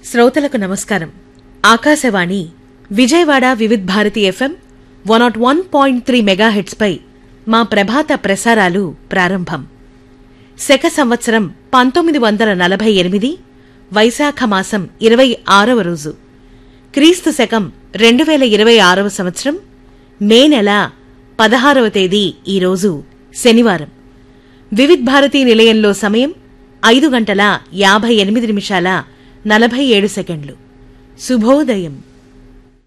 శ్రోతలకు నమస్కారం Akashvani Vijayawada Vividh Bharati FM one naught one point three మెగాహెట్స్పై మా ప్రభాత ప్రసారాలు ప్రారంభం శక సంవత్సరం పంతొమ్మిది వందల నలభై ఎనిమిది వైశాఖ మాసం ఇరవై ఆరవ రోజు క్రీస్తు శకం రెండు వేల ఇరవై ఆరవ సంవత్సరం మే నెల పదహారవ తేదీ ఈరోజు శనివారం వివిధ్ భారతి నిలయంలో సమయం ఐదు గంటల యాభై ఎనిమిది నిమిషాల నలభై ఏడు సెకండ్లు శుభోదయం